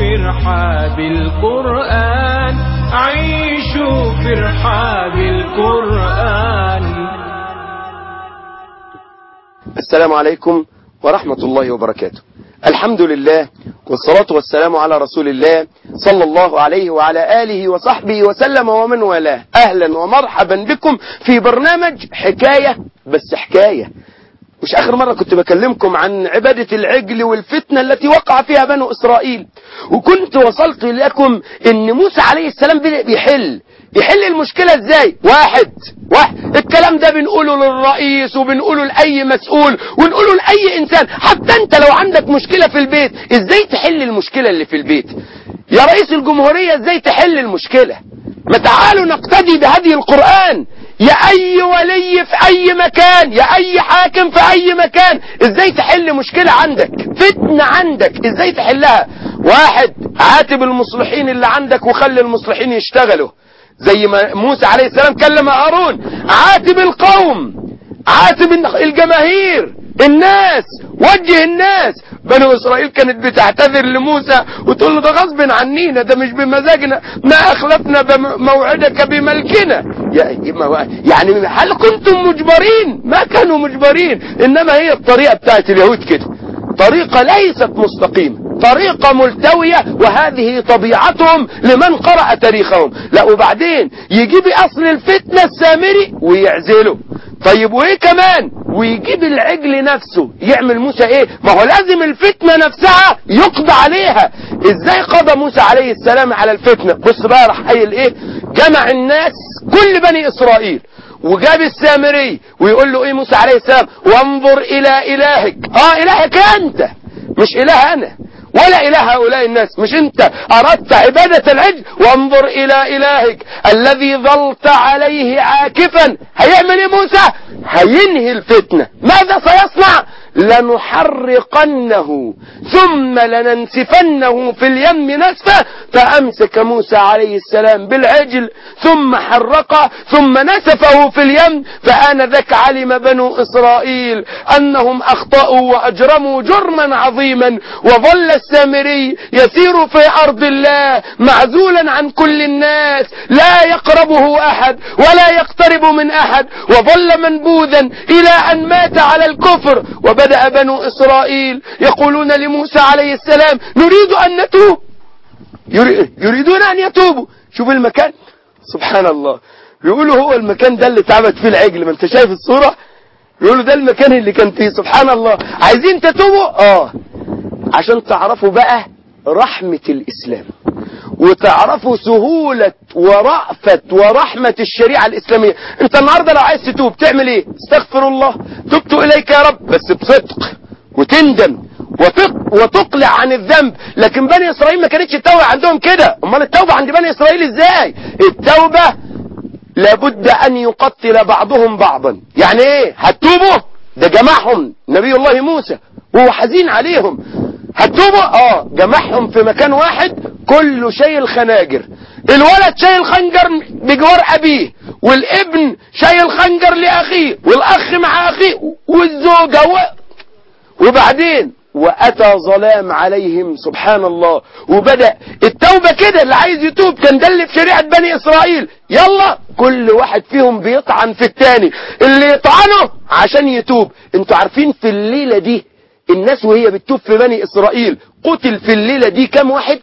في رحاب القرآن عيشوا في رحاب القرآن السلام عليكم ورحمة الله وبركاته الحمد لله والصلاة والسلام على رسول الله صلى الله عليه وعلى آله وصحبه وسلم ومن والاه أهلا ومرحبا بكم في برنامج حكاية بس حكاية مش آخر مرة كنت بكلمكم عن عبادة العجل والفتنة التي وقع فيها بنو إسرائيل وكنت وصلت لكم إن موسى عليه السلام بدأ بيحل يحل المشكلة ازاي واحد واحد الكلام ده بنقوله للرئيس وبنقوله لأي مسؤول ونقوله لأي إنسان حتى أنت لو عندك مشكلة في البيت ازاي تحل المشكلة اللي في البيت يا رئيس الجمهورية ازاي تحل المشكلة ما تعالوا نقتدي بهدي القرآن يا أي ولي في أي مكان يا أي حاكم في أي مكان ازاي تحل مشكلة عندك فتنة عندك ازاي تحلها واحد عاتب المصلحين اللي عندك وخلي المصلحين يشتغلوا زي ما موسى عليه السلام كلم هارون عاتب القوم عاتب الجماهير الناس وجه الناس بنو اسرائيل كانت بتعتذر لموسى وتقول له ده غصب عنينا ده مش بمزاجنا ما اخلفنا موعدك بملكنا يعني هل كنتم مجبرين ما كانوا مجبرين انما هي الطريقة بتاعت اليهود كده طريقة ليست مستقيمة طريقة ملتوية وهذه طبيعتهم لمن قرأ تاريخهم لا وبعدين يجيب أصل الفتنة السامري ويعزله طيب وإيه كمان ويجيب العجل نفسه يعمل موسى إيه ما هو لازم الفتنة نفسها يقضى عليها إزاي قضى موسى عليه السلام على الفتنة بص بقى راح قايل إيه جمع الناس كل بني إسرائيل وجاب السامري ويقول له ايه موسى عليه السلام وانظر الى الهك اه الهك انت مش اله انا ولا اله هؤلاء الناس مش انت اردت عبادة العجل وانظر الى الهك الذي ظلت عليه عاكفا هيعمل ايه موسى هينهي الفتنة ماذا سيصنع لنحرقنه ثم لننسفنه في اليم نسفا فأمسك موسى عليه السلام بالعجل ثم حرقه ثم نسفه في اليم فآنذاك علم بنو إسرائيل أنهم أخطأوا وأجرموا جرما عظيما وظل السامري يسير في أرض الله معزولا عن كل الناس لا يقربه أحد ولا يقترب من أحد وظل منبوذا إلى أن مات على الكفر وبدأ بنو إسرائيل يقولون لموسى عليه السلام نريد أن نتوب يريدون أن يتوبوا شوف المكان سبحان الله بيقولوا هو المكان ده اللي اتعبت فيه العجل ما انت شايف الصورة بيقولوا ده المكان اللي كان فيه سبحان الله عايزين تتوبوا اه عشان تعرفوا بقى رحمة الإسلام وتعرفوا سهولة ورأفة ورحمة الشريعة الإسلامية انت النهاردة لو عايز تتوب تعمل ايه استغفر الله تبت إليك يا رب بس بصدق وتندم وتقلع عن الذنب لكن بني إسرائيل ما كانتش التوبة عندهم كده امال التوبة عند بني إسرائيل ازاي التوبة لابد أن يقتل بعضهم بعضا يعني ايه هتتوبوا ده جمعهم نبي الله موسى وهو حزين عليهم هتوبوا اه جمعهم في مكان واحد كله شايل خناجر الولد شايل خنجر بجوار ابيه والابن شايل خنجر لاخيه والاخ مع اخيه والزوجة و... وبعدين واتى ظلام عليهم سبحان الله وبدأ التوبة كده اللي عايز يتوب كان ده اللي في شريعة بني اسرائيل يلا كل واحد فيهم بيطعن في التاني اللي يطعنه عشان يتوب انتوا عارفين في الليلة دي الناس وهي بتتوب في بني إسرائيل قتل في الليلة دي كم واحد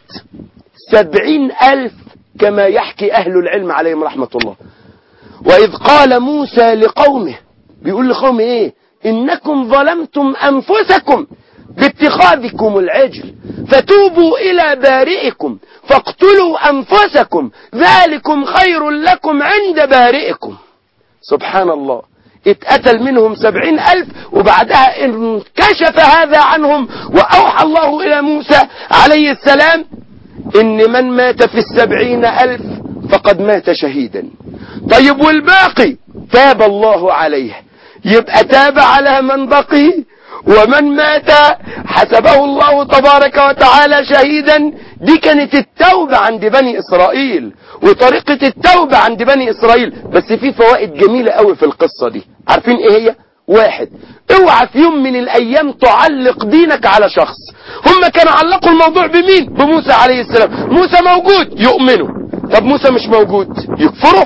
سبعين ألف كما يحكي أهل العلم عليهم رحمة الله وإذ قال موسى لقومه بيقول لقومه إيه إنكم ظلمتم أنفسكم باتخاذكم العجل فتوبوا إلى بارئكم فاقتلوا أنفسكم ذلكم خير لكم عند بارئكم سبحان الله اتقتل منهم سبعين ألف وبعدها انكشف هذا عنهم وأوحى الله إلى موسى عليه السلام إن من مات في السبعين ألف فقد مات شهيدا طيب والباقي تاب الله عليه يبقى تاب على من بقي ومن مات حسبه الله تبارك وتعالى شهيدا دي كانت التوبة عند بني إسرائيل وطريقة التوبة عند بني إسرائيل بس في فوائد جميلة قوي في القصة دي عارفين إيه هي واحد اوعى في يوم من الايام تعلق دينك على شخص هم كانوا علقوا الموضوع بمين بموسى عليه السلام موسى موجود يؤمنوا طب موسى مش موجود يكفروا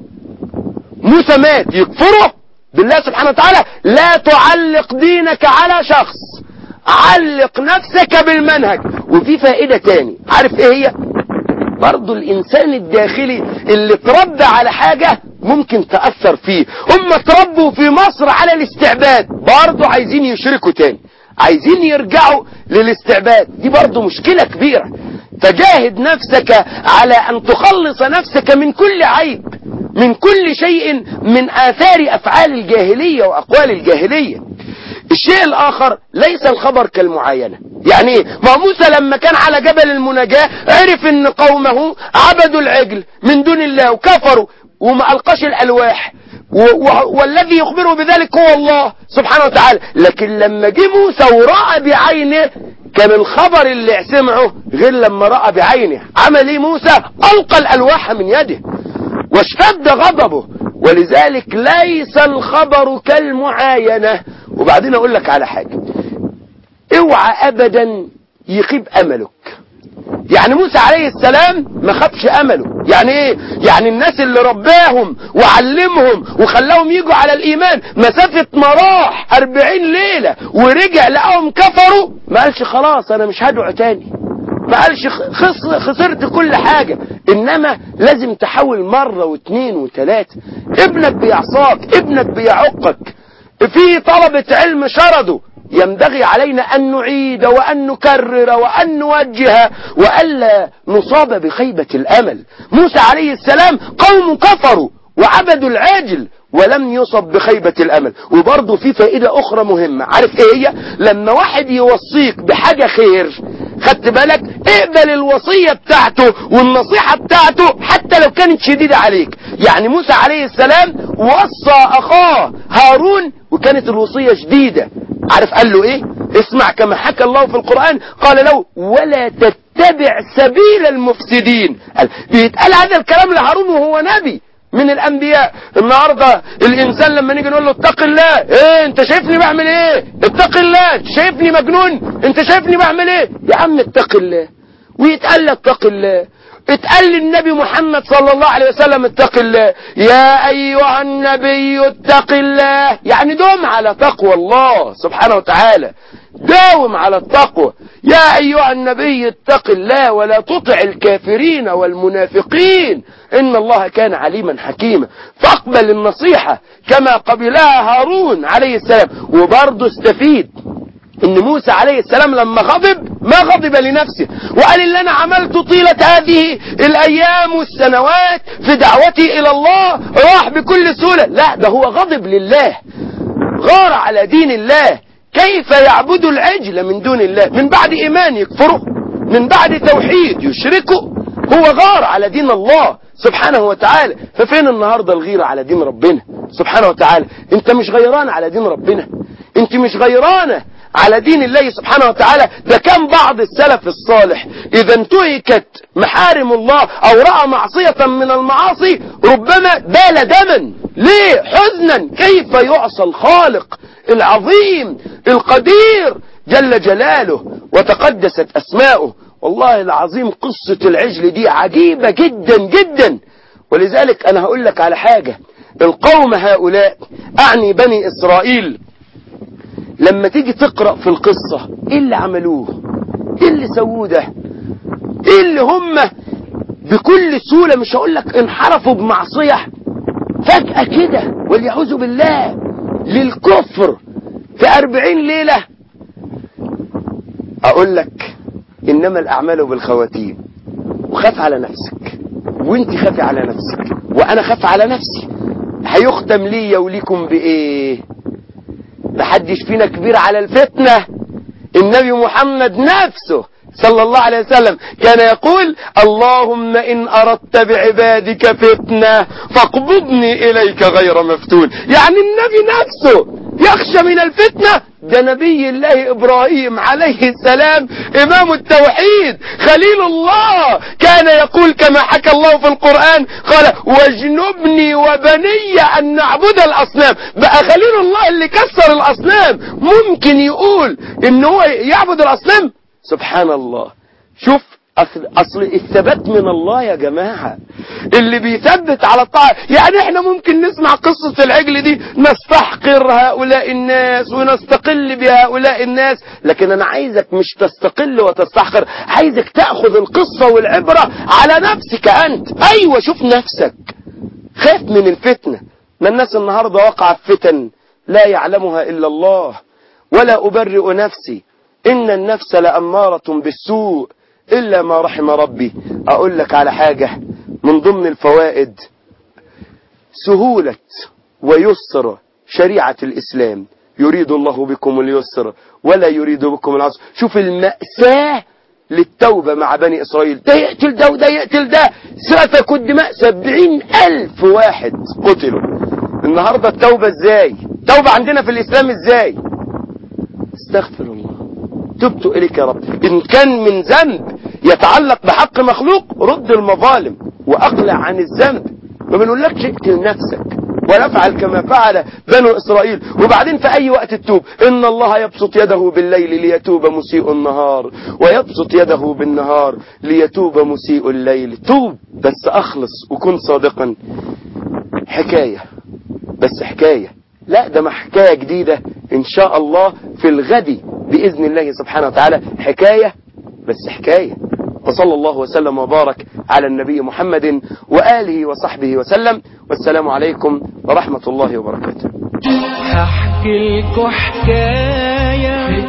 موسى مات يكفروا بالله سبحانه وتعالى لا تعلق دينك على شخص علق نفسك بالمنهج وفي فائدة تاني عارف ايه هي برضو الانسان الداخلي اللي تربى على حاجة ممكن تأثر فيه هم تربوا في مصر على الاستعباد برضو عايزين يشركوا تاني عايزين يرجعوا للاستعباد دي برضو مشكلة كبيرة فجاهد نفسك على ان تخلص نفسك من كل عيب من كل شيء من آثار أفعال الجاهلية وأقوال الجاهلية الشيء الآخر ليس الخبر كالمعاينة يعني ايه ما موسى لما كان على جبل المناجاة عرف ان قومه عبدوا العجل من دون الله وكفروا وما ألقاش الألواح و و والذي يخبره بذلك هو الله سبحانه وتعالى لكن لما جه موسى ورأى بعينه كان الخبر اللي سمعه غير لما رأى بعينه عمل ايه موسى ألقى الألواح من يده واشتد غضبه ولذلك ليس الخبر كالمعاينة وبعدين اقول لك على حاجة اوعى ابدا يخيب املك يعني موسى عليه السلام ما خابش امله يعني ايه يعني الناس اللي رباهم وعلمهم وخلاهم يجوا على الايمان مسافة مراح اربعين ليلة ورجع لقاهم كفروا ما قالش خلاص انا مش هدعو تاني ما قالش خس خسرت كل حاجة انما لازم تحاول مرة واثنين وثلاثة ابنك بيعصاك ابنك بيعقك في طلبة علم شردوا ينبغي علينا أن نعيد وأن نكرر وأن نوجه وألا نصاب بخيبة الأمل موسى عليه السلام قوم كفروا وعبدوا العاجل ولم يصب بخيبة الأمل وبرضه في فائدة أخرى مهمة عارف إيه هي لما واحد يوصيك بحاجة خير خدت بالك اقبل الوصية بتاعته والنصيحة بتاعته حتى لو كانت شديدة عليك يعني موسى عليه السلام وصى أخاه هارون وكانت الوصية شديدة عارف قال له ايه اسمع كما حكى الله في القرآن قال له ولا تتبع سبيل المفسدين قال بيتقال هذا الكلام لهارون وهو نبي من الانبياء النهاردة الانسان لما نيجي نقول له اتق الله ايه انت شايفني بعمل ايه اتق الله انت شايفني مجنون انت شايفني بعمل ايه يا عم اتق الله ويتقال لك اتق الله اتقال للنبي محمد صلى الله عليه وسلم اتق الله يا ايها النبي اتق الله يعني دوم على تقوى الله سبحانه وتعالى داوم على التقوى يا ايها النبي اتق الله ولا تطع الكافرين والمنافقين ان الله كان عليما حكيما فاقبل النصيحة كما قبلها هارون عليه السلام وبرضه استفيد ان موسى عليه السلام لما غضب ما غضب لنفسه وقال اللي انا عملته طيلة هذه الايام والسنوات في دعوتي الى الله راح بكل سهولة لا ده هو غضب لله غار على دين الله كيف يعبد العجل من دون الله من بعد ايمان يكفره من بعد توحيد يشركه هو غار على دين الله سبحانه وتعالى ففين النهاردة الغيرة على دين ربنا سبحانه وتعالى انت مش غيران على دين ربنا انت مش غيرانة على دين الله سبحانه وتعالى ده كان بعض السلف الصالح اذا انتهكت محارم الله او رأى معصية من المعاصي ربما بال دما ليه حزنا كيف يعصى الخالق العظيم القدير جل جلاله وتقدست اسماؤه والله العظيم قصة العجل دي عجيبة جدا جدا ولذلك انا هقول لك على حاجة القوم هؤلاء اعني بني اسرائيل لما تيجي تقرأ في القصة ايه اللي عملوه ايه اللي سووه ده ايه اللي هم بكل سهولة مش هقول لك انحرفوا بمعصية فجأة كده واليعوذ بالله للكفر في أربعين ليلة أقول لك إنما الأعمال بالخواتيم وخاف على نفسك وانت خافي على نفسك وأنا خاف على نفسي هيختم ليا وليكم بإيه محدش فينا كبير على الفتنة النبي محمد نفسه صلى الله عليه وسلم كان يقول اللهم إن أردت بعبادك فتنة فاقبضني إليك غير مفتون يعني النبي نفسه يخشى من الفتنة ده نبي الله إبراهيم عليه السلام إمام التوحيد خليل الله كان يقول كما حكى الله في القرآن قال واجنبني وبني أن نعبد الأصنام بقى خليل الله اللي كسر الأصنام ممكن يقول إن هو يعبد الأصنام سبحان الله شوف أصل, أصل الثبات من الله يا جماعة اللي بيثبت على الطاعة يعني احنا ممكن نسمع قصة العجل دي نستحقر هؤلاء الناس ونستقل بهؤلاء الناس لكن انا عايزك مش تستقل وتستحقر عايزك تأخذ القصة والعبرة على نفسك انت ايوه شوف نفسك خاف من الفتنة ما الناس النهاردة وقع في فتن لا يعلمها الا الله ولا ابرئ نفسي ان النفس لأمارة بالسوء إلا ما رحم ربي أقول لك على حاجة من ضمن الفوائد سهولة ويسر شريعة الإسلام يريد الله بكم اليسر ولا يريد بكم العسر شوف المأساة للتوبة مع بني إسرائيل ده يقتل ده وده يقتل ده سفكوا الدماء سبعين ألف واحد قتلوا النهاردة التوبة ازاي توبة عندنا في الإسلام ازاي استغفر الله تبت إليك يا رب إن كان من ذنب يتعلق بحق مخلوق رد المظالم وأقلع عن الذنب ما بنقولكش اقتل نفسك ولا افعل كما فعل بنو إسرائيل وبعدين في أي وقت تتوب إن الله يبسط يده بالليل ليتوب مسيء النهار ويبسط يده بالنهار ليتوب مسيء الليل توب بس أخلص وكن صادقا حكاية بس حكاية لا ده ما حكاية جديدة إن شاء الله في الغد بإذن الله سبحانه وتعالى حكاية بس حكاية وصلى الله وسلم وبارك على النبي محمد وآله وصحبه وسلم والسلام عليكم ورحمة الله وبركاته هحكي لكم حكاية